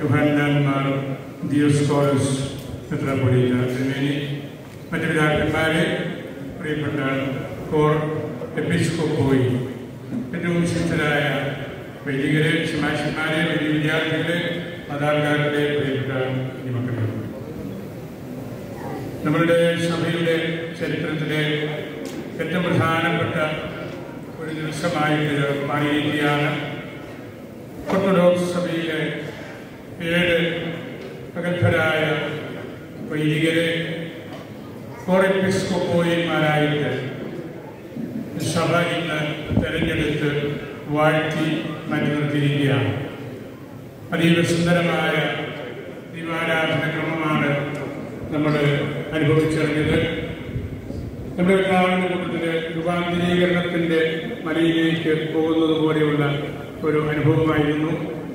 യുഹാൻമാരും ദിയോസ്കോറസ് മെത്രാപ്പൊലീത്ത തിരുമേനി മറ്റു പിതാക്കന്മാരെ പ്രിയപ്പെട്ട കോർ എപ്പിസ്കോപ്പോയി ഏറ്റവും വിശിഷ്ടരായ വൈദികരെ ശിമാശന്മാരെ വലിയ വിദ്യാർത്ഥികളെ മാതാപിതാക്കളെ പ്രിയപ്പെട്ട മക്കളെ നമ്മളുടെ സഭയുടെ ചരിത്രത്തിലെ ഏറ്റവും പ്രധാനപ്പെട്ട ഒരു ദിവസമായിട്ട് മാറിയിരിക്കുകയാണ് ഓർത്തഡോക്സ് സഭയിലെ ഏഴ് പ്രഗത്ഭരായ വൈദികരെ കോറെപ്പിസ്കോപ്പോയിന്മാരായിട്ട് സഭ ഇന്ന് തെരഞ്ഞെടുത്ത് വാഴ്ത്തി മാറ്റി നിർത്തിയിരിക്കുകയാണ് അതീവ സുന്ദരമായ ദീപാരാധന ക്രമമാണ് നമ്മൾ അനുഭവിച്ചറിഞ്ഞത് നമ്മുടെ കാണുന്ന കൂട്ടത്തില് രൂപാന്തരീകരണത്തിന്റെ മലയിലേക്ക് പോകുന്നത് പോലെയുള്ള ഒരു അനുഭവമായിരുന്നു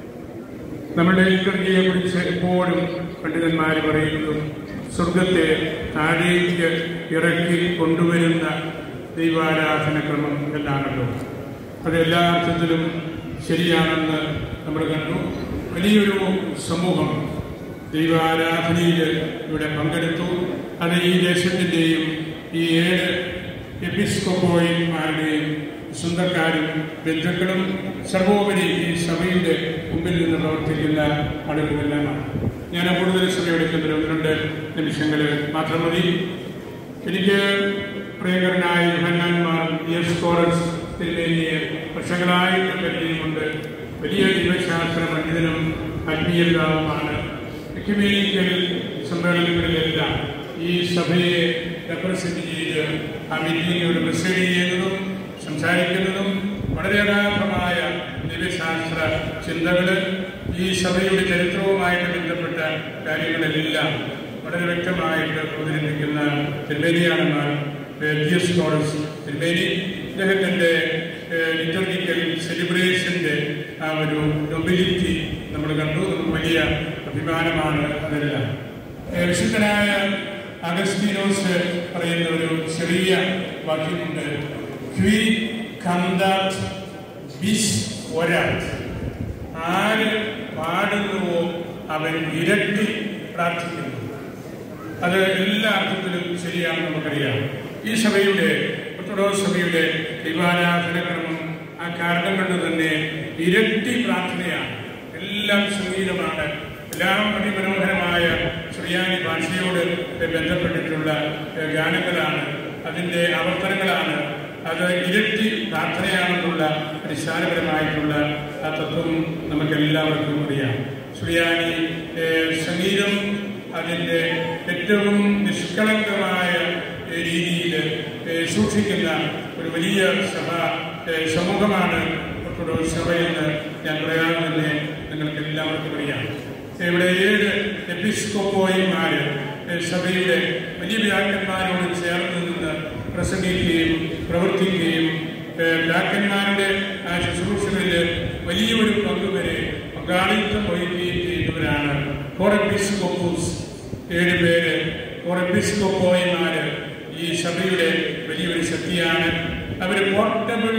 നമ്മുടെ ലിറ്റർജിയെ കുറിച്ച് എപ്പോഴും പണ്ഡിതന്മാർ പറയുന്നതും സ്വർഗത്തെ താഴേക്ക് ഇറക്കി കൊണ്ടുവരുന്ന ദൈവാരാധന ക്രമം എന്നാണല്ലോ അത് എല്ലാ അർത്ഥത്തിലും ശരിയാണെന്ന് നമ്മൾ കണ്ടു വലിയൊരു സമൂഹം ദൈവാരാധനയിൽ ഇവിടെ പങ്കെടുത്തു അത് ഈ ദേശത്തിൻ്റെയും ഈ ഏഴ് എപ്പിസ്കോപ്പോയിന്മാരുടെയും സ്വന്തക്കാരും ബന്ധുക്കളും സർവോപരി ഈ സഭയുടെ മുമ്പിൽ നിന്ന് പ്രവർത്തിക്കുന്ന ആളുകളെല്ലാമാണ് ഞാൻ കൂടുതൽ സമയമെടുക്കുന്ന ഒന്ന് രണ്ട് നിമിഷങ്ങൾ മാത്രം മതി എനിക്ക് പ്രിയങ്കരനായ യുഹന്നാന്മാർ എസ് കോറസ് തിരുമേനിയെ വർഷങ്ങളായിട്ട് പരിചയമുണ്ട് വലിയ ദൈവശാസ്ത്ര പണ്ഡിതനും ആത്മീയതാവുമാണ് എക്യുമേനിക്കൽ സമ്മേളനങ്ങളിലെല്ലാം ഈ സഭയെ റെപ്രസെന്റ് ചെയ്ത് ആ മീറ്റിംഗിനോട് പ്രസൈഡ് ചെയ്യുന്നതും സംസാരിക്കുന്നതും വളരെ അഗാധമായ ദൈവശാസ്ത്ര ചിന്തകള് ഈ സഭയുടെ ചരിത്രവുമായിട്ട് ബന്ധപ്പെട്ട കാര്യങ്ങളെല്ലാം വളരെ വ്യക്തമായിട്ട് അവതരിപ്പിക്കുന്ന തിരുമേനിയാണെന്നാണ് ജിയസ് കോറസ് തിരുമേനി അദ്ദേഹത്തിൻ്റെ ലിറ്റർജിക്കൽ സെലിബ്രേഷൻ്റെ ആ ഒരു നൊബിലിറ്റി നമ്മൾ കണ്ടു നമുക്ക് വലിയ അഭിമാനമാണ് അതെല്ലാം ഏഹ് വിശുദ്ധനായ അഗസ്തീനോസ് പറയുന്ന ഒരു ചെറിയ വാക്യമുണ്ട് ക്വി കന്താത് ബിസ് ഒരാത് ആര് പാടുന്നുവോ അവൻ ഇരട്ടി പ്രാർത്ഥിക്കുന്നു അത് എല്ലാ അർത്ഥത്തിലും ശരിയാണെന്ന് നമുക്കറിയാം ഈ സഭയുടെ ഓർത്തഡോക്സ് സഭയുടെ ദൈവാരാധനക്രമം ആ കാരണം കൊണ്ട് തന്നെ ഇരട്ടി പ്രാർത്ഥനയാണ് എല്ലാം സംഗീതമാണ് എല്ലാം അതിമനോഹരമായ ശ്രീയാനി ഭാഷയോട് ബന്ധപ്പെട്ടിട്ടുള്ള ഏഹ്, ഗാനങ്ങളാണ് അതിൻ്റെ ആവർത്തനങ്ങളാണ് അത് ഇരട്ടി പ്രാർത്ഥനയാണെന്നുള്ള അടിസ്ഥാനപരമായിട്ടുള്ള ആ തത്വം നമുക്ക് എല്ലാവർക്കും അറിയാം ശ്രീയാനി ഏഹ്, സംഗീതം അതിൻ്റെ ഏറ്റവും നിഷ്കളങ്കമായ ഏഹ്, രീതിയിൽ ഏഹ്, സൂക്ഷിക്കുന്ന ഒരു വലിയ സഭ ഏഹ്, സമൂഹമാണ് ഓർത്തഡോക്സ് സഭയെന്ന് ഞാൻ പറയാതെ തന്നെ നിങ്ങൾക്ക് എല്ലാവർക്കും അറിയാം ഇവിടെ ഏഴ് എപ്പിസ്കോപ്പോയിമാര് ഏഹ്, സഭയുടെ വലിയ വ്യാക്കന്മാരോട് ചേർന്ന് നിന്ന് പ്രസംഗിക്കുകയും പ്രവർത്തിക്കുകയും ഏഹ്, വ്യാക്കന്മാരുടെ ആ ശുശ്രൂഷകളിൽ വലിയൊരു പങ്കുവരെ പങ്കാളിത്തം വഹിക്കുകയും ചെയ്യുന്നവരാണ് കോറപ്പിസ്കോപ്പൂസ് ഏഴ് പേര് കോറപ്പിസ്കോപ്പോയിമാര് ഈ സഭയുടെ വലിയൊരു ശക്തിയാണ് അവർ പോർട്ടബിൾ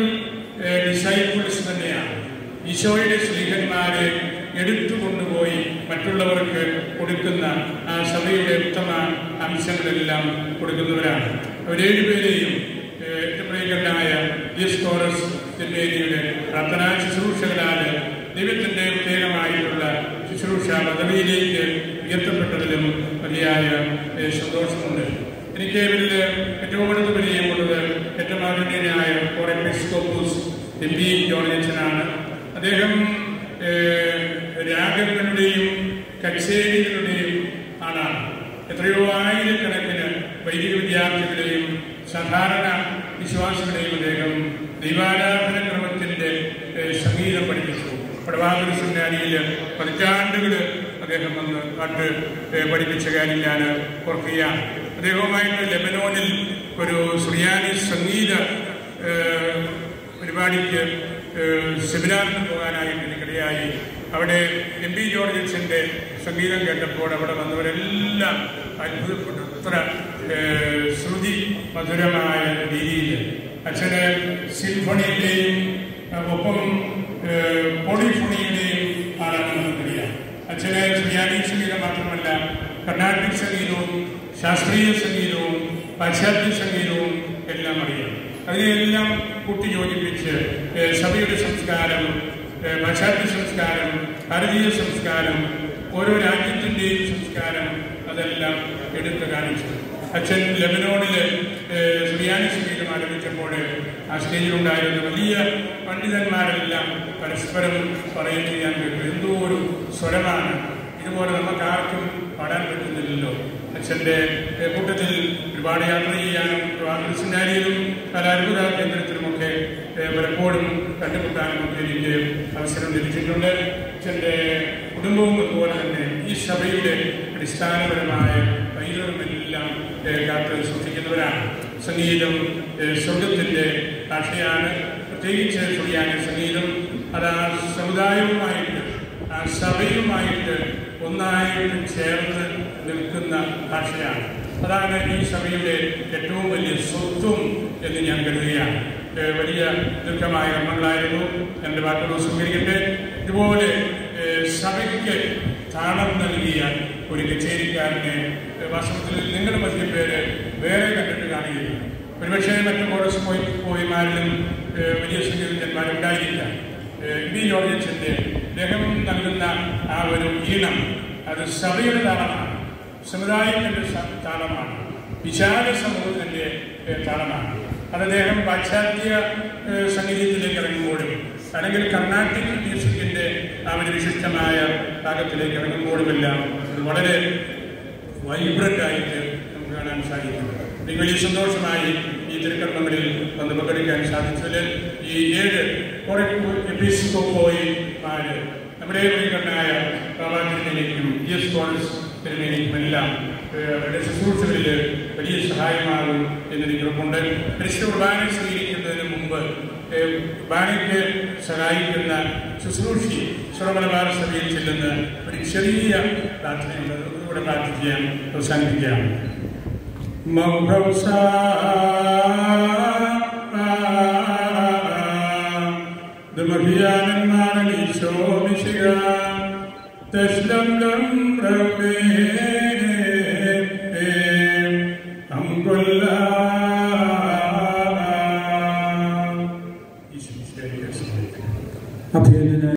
ഡിസൈപ്പിൾസ് തന്നെയാണ് ഈശോയുടെ സ്ത്രീഹന്മാരെ എടുത്തു കൊണ്ടുപോയി മറ്റുള്ളവർക്ക് കൊടുക്കുന്ന ആ സഭയുടെ ഉത്തമ അംശങ്ങളെല്ലാം കൊടുക്കുന്നവരാണ് അവരേഴ് പേരെയും ഏഹ്, പ്രിയങ്കരനായ ഡിയസ്കോറസ് തിരുമേനിയുടെ പ്രാർത്ഥനാ ശുശ്രൂഷകളാൽ ദൈവത്തിന്റെ പ്രത്യേകമായിട്ടുള്ള ശുശ്രൂഷ പദവിയിലേക്ക് ഉയർത്തപ്പെട്ടതിലും വലിയായ ഏഹ്, സന്തോഷമുണ്ട് എനിക്ക് ഇവരിൽ ഏറ്റവും അടുത്ത് പരിചയമുള്ളത് ഏറ്റവും ആദരണീയനായ കോറെപ്പിസ്കോപ്പൂസ് എം പി ജോണച്ചനാണ് അദ്ദേഹം ഏഹ്, രാഗങ്ങളുടെയും കച്ചേരികളുടെയും ആളാണ് എത്രയോ ആയിരക്കണക്കിന് വൈദിക വിദ്യാർത്ഥികളെയും സാധാരണ വിശ്വാസികളെയും അദ്ദേഹം ദൈവാരാധന ക്രമത്തിന്റെ ഏഹ്, സംഗീതം പഠിപ്പിച്ചു പടവാകുല സെമിനാരിയിൽ പതിറ്റാണ്ടുകൾ അദ്ദേഹം വന്ന് പാട്ട് ഏഹ്, പഠിപ്പിച്ച കാര്യം ഞാൻ ഓർക്കുകയാണ് അദ്ദേഹവുമായിട്ട് ലെബനോനിൽ ഒരു സുറിയാനി സംഗീത ഏഹ്, പരിപാടിക്ക് ഏഹ്, സെമിനാറിന് പോകാനായിട്ട് എനിക്കിടയായി അവിടെ എം പി ജോർജൻസിന്റെ സംഗീതം കേട്ടപ്പോൾ അവിടെ വന്നവരെല്ലാം അത്ഭുതപ്പെട്ടു അത്ര ഏഹ്, ശ്രുതി മധുരമായ രീതിയിൽ അച്ഛന് സിംഫണിയുടെയും ഏഹ്, ഒപ്പം ഏഹ്, പോളിഫണിയുടെയും ആളാണ് നമുക്കറിയാം അച്ഛന് സുയാനി സംഗീതം മാത്രമല്ല കർണാടക സംഗീതവും ശാസ്ത്രീയ സംഗീതവും പാശ്ചാത്യ സംഗീതവും എല്ലാം അറിയാം അതിനെല്ലാം കൂട്ടിയോജിപ്പിച്ച് ഏഹ്, സഭയുടെ സംസ്കാരം ഏഹ്, പാശ്ചാത്യ സംസ്കാരം ഭാരതീയ സംസ്കാരം ഓരോ രാജ്യത്തിൻ്റെയും സംസ്കാരം അതെല്ലാം എടുത്തു കാണിച്ചു അച്ഛൻ ലെബനോണില് ഏഹ്, സുറിയാനി സംഗീതം ആരംഭിച്ചപ്പോൾ ആ സ്റ്റേജിലുണ്ടായിരുന്ന വലിയ പണ്ഡിതന്മാരെല്ലാം പരസ്പരം പറയുന്നത് ഞാൻ കേട്ടു എന്തോ ഒരു സ്വരമാണ് ഇതുപോലെ നമുക്ക് ആർക്കും പാടാൻ പറ്റുന്നില്ലല്ലോ അച്ഛൻ്റെ ഏഹ്, കൂട്ടത്തിൽ ഒരുപാട് യാത്ര ചെയ്യാനും ഒരുപാട് സെമിനാരിയിലും പല അത്ഭുത കേന്ദ്രത്തിലുമൊക്കെ ഏഹ്, പലപ്പോഴും കണ്ടുമുട്ടാനും ഒക്കെ എനിക്ക് അവസരം ലഭിച്ചിട്ടുണ്ട് അച്ഛൻ്റെ കുടുംബവും അതുപോലെ തന്നെ ഈ സഭയുടെ അടിസ്ഥാനപരമായ പൈതൃകമെല്ലാം ഏഹ്, കാത്ത് സൂക്ഷിക്കുന്നവരാണ് സംഗീതം ഏഹ്, സ്വർഗത്തിൻ്റെ ഭാഷയാണ് പ്രത്യേകിച്ച് സുറിയാനി സംഗീതം അത് ആ സമുദായവുമായിട്ട് ആ സഭയുമായിട്ട് ഒന്നായിട്ട് ചേർന്ന് നിൽക്കുന്ന ഭാഷയാണ് അതാണ് ഈ സഭയുടെ ഏറ്റവും വലിയ സ്വത്വം എന്ന് ഞാൻ കരുതുകയാണ് ഏഹ് വലിയ ദീർഘമായ കർമ്മങ്ങളായിരുന്നു എൻ്റെ വാക്കുകൾ സ്വീകരിക്കട്ടെ ഇതുപോലെ ഏഹ് സഭയ്ക്ക് താളം നൽകിയ ഒരു കച്ചേരിക്കാരനെ ഏഹ് വാസ്തവത്തിൽ നിങ്ങളുടെ മധ്യ പേര് വേറെ കണ്ടിട്ട് കാണുകയില്ല ഒരുപക്ഷെ മറ്റു കോഴ്സ് പോയി പോയിമാരിലും ഏഹ് വലിയ സംഗീതജ്ഞന്മാരുണ്ടായിരിക്കാം ഏഹ് ബി ജോർജച്ചൻ്റെ അദ്ദേഹം നൽകുന്ന ആ ഒരു ഈണം അത് സഭയുടെ താളമാണ് സമുദായത്തിൻ്റെ സ- താളമാണ് വിശാല സമൂഹത്തിൻ്റെ ഏഹ് താളമാണ് അത് അദ്ദേഹം പാശ്ചാത്യ ഏഹ് സംഗീതത്തിലേക്ക് ഇറങ്ങുമ്പോഴും അല്ലെങ്കിൽ കർണാട്ടിക് മ്യൂസിക്കിൻ്റെ ആ ഒരു വിശിഷ്ടമായ ഭാഗത്തിലേക്ക് ഇറങ്ങുമ്പോഴുമെല്ലാം അത് വളരെ വൈബ്രന്റ് ആയിട്ട് നമുക്ക് കാണാൻ സാധിക്കും എനിക്ക് വലിയ സന്തോഷമായി ഈ തിരുക്കർമ്മങ്ങളിൽ വന്ന് പങ്കെടുക്കാൻ സാധിച്ചതിൽ ഈ ഏഴ് എപ്പിസ്കോപ്പോയിമാര് നമ്മുടെ പ്രിയങ്കരനായ ബാബാജിലേക്കും ഇ എസ് കോൺസ് തിരുമേനിക്കും എല്ലാം ഏഹ്, അവരുടെ ശുശ്രൂഷകളിൽ വലിയ സഹായമാകും എന്നെനിക്ക് ഉറപ്പുണ്ട് പരിശുദ്ധ കുർബാന സ്വീകരിക്കുന്നതിന് മുമ്പ് ഏഹ്, കുർബാനയ്ക്ക് സഹായിക്കുന്ന ശുശ്രൂഷി സുറമലബാർ സഭയിൽ ചെല്ലുന്ന ഒരു ചെറിയ പ്രാർത്ഥനയുണ്ട് അതുകൂടെ പ്രാർത്ഥിക്കാൻ അവസാനിപ്പിക്കുകയാണ് മൗഭൗസാ ദമഹിയാനന്മാരനീശോ മിശിക തസ്ലം ലം റബ്ബേ